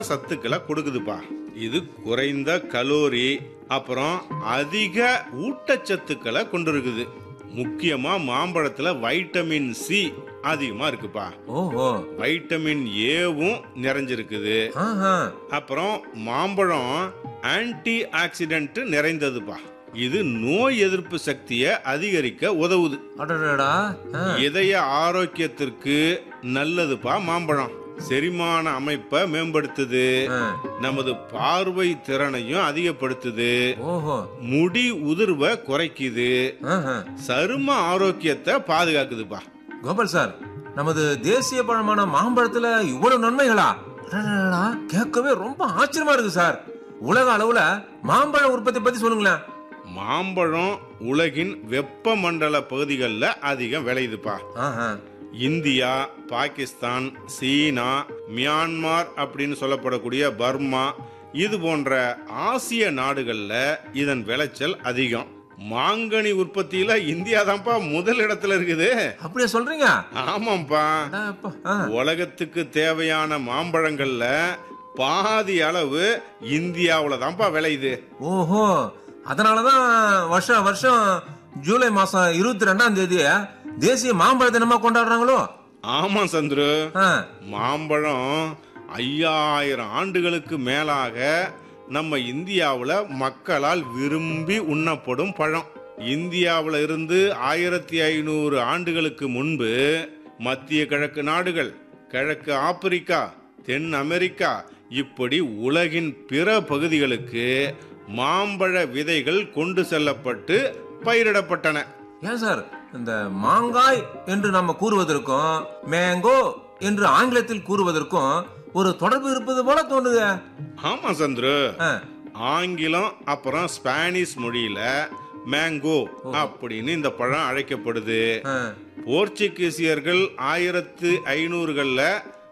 சத்துக்களை கொடுக்குதுப்பா இது குறைந்த கலோரி அப்புறம் அதிக ஊட்டச்சத்துக்களை கொண்டிருக்குது முக்கியமா மாம்பழத்துல வைட்டமின் சி அதிகமா இருக்குப்பா ஓஹோ வைட்டமின் ஏவும் நிறைஞ்சிருக்குது ஆஹா அப்புறம் மாம்பழம் ஆன்டி ஆக்சிடென்ட் நிறைந்ததுப்பா இது நோய் எதிர்ப்பு சக்தியை அதிகரிக்க உதவுது அடடடா ஆ, இதய ஆரோக்கியத்திற்கு நல்லதுப்பா மாம்பழம் செரிமான அமைப்பை மேம்படுத்துது ஆ. நமது பார்வை திறனையும் அதிகப்படுத்துது ஓஹோ முடி உதிர்வை குறைக்குது ஆஹா. சரும ஆரோக்கியத்தை பாதுகாக்குதுப்பா கோபால் சார் நமது தேசிய பழமான மாம்பழத்துல இவ்வளவு நன்மைகளா அடடடடா, கேட்கவே ரொம்ப ஆச்சரியமா இருக்கு சார் உலக அளவுல மாம்பழ உற்பத்தி பத்தி சொல்லுங்களேன் மாம்பழம் உலகின் வெப்பமண்டல பகுதிகளில் அதிகம் விளையுதுப்பா ஆஹா. இந்தியா பாகிஸ்தான் சீனா மியான்மார் அப்படின்னு சொல்லப்படக்கூடிய பர்மா இது போன்ற ஆசிய நாடுகள்ல இதன் விளைச்சல் அதிகம் மாங்கனி உற்பத்தியில இந்தியா தான்ப்பா முதல் இடத்துல இருக்குது அப்படியே சொல்றீங்க ஆமாப்பா அடா, அப்பா. ஆ. உலகத்துக்கு தேவையான மாம்பழங்கள்ல பாதி அளவு இந்தியாவுல தான்ப்பா விளையுது ஓஹோ அதனாலதான் வருஷம் வருஷம் ஜூலை மாசம் இருபத்தி ரெண்டாம் தேதி தேசிய மாம்பழ தினமா கொண்டாடுறாங்களோ ஆமா சந்துரு ஆ, மாம்பழம் ஐயாயிரம் ஆண்டுகளுக்கு மேலாக நம்ம இந்தியாவில் மக்களால் விரும்பி உண்ணப்படும் பழம் இந்தியாவில் இருந்து ஆயிரத்தி ஐநூறு ஆண்டுகளுக்கு முன்பு மத்திய கிழக்கு நாடுகள் கிழக்கு ஆப்பிரிக்கா தென் அமெரிக்கா இப்படி உலகின் பிற பகுதிகளுக்கு மாம்பழ விதைகள் கொண்டு செல்லப்பட்டு பயிரிடப்பட்டன ஏன் சார் இந்த மாங்காய் என்று நம்ம கூறுவதற்கும் மேங்கோ என்று ஆங்கிலத்தில் கூறுவதற்கும் ஒரு தொடர்பு இருப்பது போல தோணுது ஆமா சந்துரு ஆ, ஆங்கிலம் அப்புறம் ஸ்பானிஷ் மொழியில மேங்கோ அப்படின்னு இந்த பழம் அழைக்கப்படுது ஆ. போர்ச்சுகீசியர்கள் ஆயிரத்து ஐநூறுகள்ல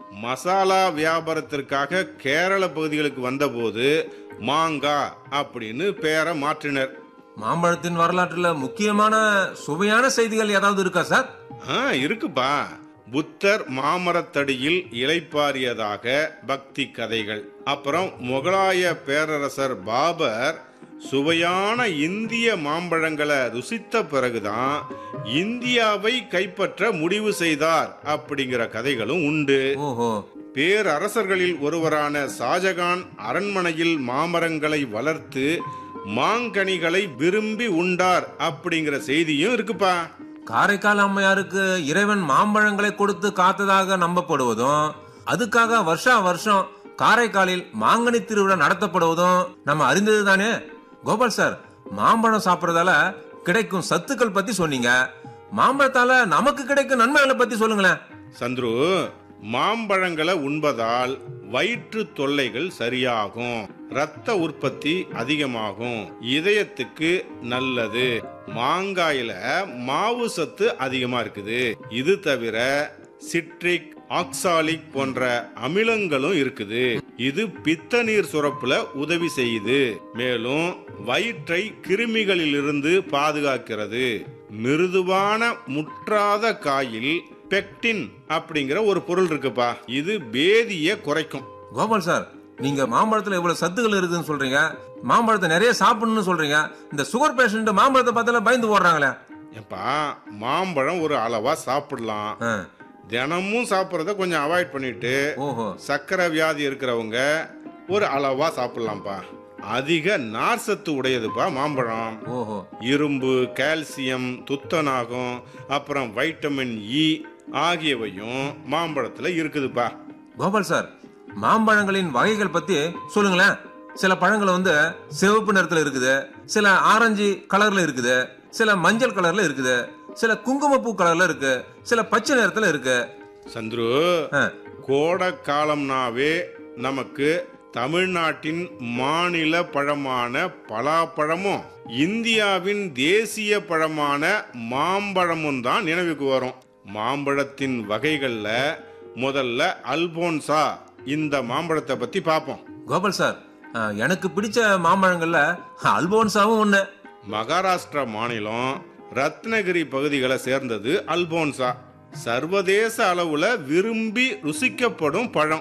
மசாலா வியாபாரத்திற்காக கேரள பகுதிகளுக்கு வந்தபோது மாங்கா அப்படின்னு பெயரை மாற்றினர் மாம்பழத்தின் வரலாற்றுல முக்கியமான சுவையான செய்திகள் ஏதாவது இருக்கா சார் ஆ இருக்குப்பா புத்தர் மாமரத்தடியில் இளைப்பாரியதாக பக்தி கதைகள் அப்புறம் முகலாய பேரரசர் பாபர் சுவையான இந்திய மாம்பழங்களை ருசித்த பிறகுதான் இந்தியாவை கைப்பற்ற முடிவு செய்தார் அப்படிங்கிற கதைகளும் உண்டு ஓஹோ பேரரசர்களில் ஒருவரான ஷாஜகான் அரண்மனையில் மாமரங்களை வளர்த்து மாங்கனிகளை விரும்பி உண்டார் அப்படிங்கிற செய்தியும் இருக்குப்பா காரைக்கால் அம்மையாருக்கு இறைவன் மாம்பழங்களை கொடுத்து காத்ததாக நம்பப்படுவதும் அதுக்காக வருஷா வருஷம் காரைக்காலில் மாங்கனி திருவிழா நடத்தப்படுவதும் நம்ம அறிந்தது தானே கோபால் சார் மாம்பழம் சாப்பிடறதால கிடைக்கும் சத்துக்கள் பத்தி சொன்னீங்க மாம்பழத்தால நமக்கு கிடைக்கும் நன்மைகளை பத்தி சொல்லுங்களேன் சந்துரு மாம்பழங்களை உண்பதால் வயிற்று தொல்லைகள் சரியாகும் இரத்த உற்பத்தி அதிகமாகும் இதயத்துக்கு நல்லது மாங்காயில மாவு சத்து அதிகமா இருக்குது இது தவிர சிட்ரிக் ஆக்சாலிக் போன்ற அமிலங்களும் இருக்குது இது பித்த நீர் சுரப்புல உதவி செய்யுது மேலும் வயிற்றை கிருமிகளிலிருந்து பாதுகாக்கிறது மிருதுவான முற்றாத காயில் பெக்டின் அப்படிங்கிற ஒரு பொருள் இருக்குப்பா இது பேதிய குறைக்கும் கோபால் சார் நீங்க மாம்பழத்துல இவ்வளவு சத்துக்கள் இருக்குன்னு சொல்றீங்க மாம்பழத்தை நிறைய சாப்பிடணும்னு சொல்றீங்க இந்த சுகர் பேஷண்ட் மாம்பழத்தை பார்த்தால பயந்து ஓடுறாங்களே ஏப்பா மாம்பழம் ஒரு அளவா சாப்பிடலாம் ஆ, தினமும் சாப்பிட்றத கொஞ்சம் அவாய்ட் பண்ணிட்டு ஓஹோ சக்கரை வியாதி இருக்கிறவங்க ஒரு அளவா சாப்பிடலாம்ப்பா அதிக நார் சத்து உடையதுப்பா மாம்பழம் ஓஹோ இரும்பு கால்சியம் துத்தநாகம் அப்புறம் வைட்டமின் இ ஆகியவையும் மாம்பழத்துல இருக்குதுப்பா கோபால் சார் மாம்பழங்களின் வகைகள் பத்தி சொல்லுங்களேன் சில பழங்கள் வந்து சிவப்பு நிறத்துல இருக்குது சில ஆரஞ்சு கலர்ல இருக்குது சில மஞ்சள் கலர்ல இருக்குது சில குங்குமப்பூ கலர்ல இருக்கு சில பச்சை நிறத்துல இருக்கு சந்துரு ஆ, கோடை காலம்னாவே நமக்கு தமிழ்நாட்டின் மாநில பழமான பலாப்பழமும் இந்தியாவின் தேசிய பழமான மாம்பழமும் தான் நினைவுக்கு வரும் மாம்பழத்தின் வகைகள்ல முதல்ல அல்போன்சா இந்த மாம்பழத்தை பத்தி பார்ப்போம் கோபால் சார் ஆ, எனக்கு பிடிச்ச மாம்பழங்கள்ல அல்போன்சாவும் ஒண்ணு மகாராஷ்டிரா மாநிலம் ரத்னகிரி பகுதிகளை சேர்ந்தது அல்போன்சா சர்வதேச அளவுல விரும்பி ருசிக்கப்படும் பழம்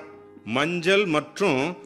மஞ்சள் மற்றும்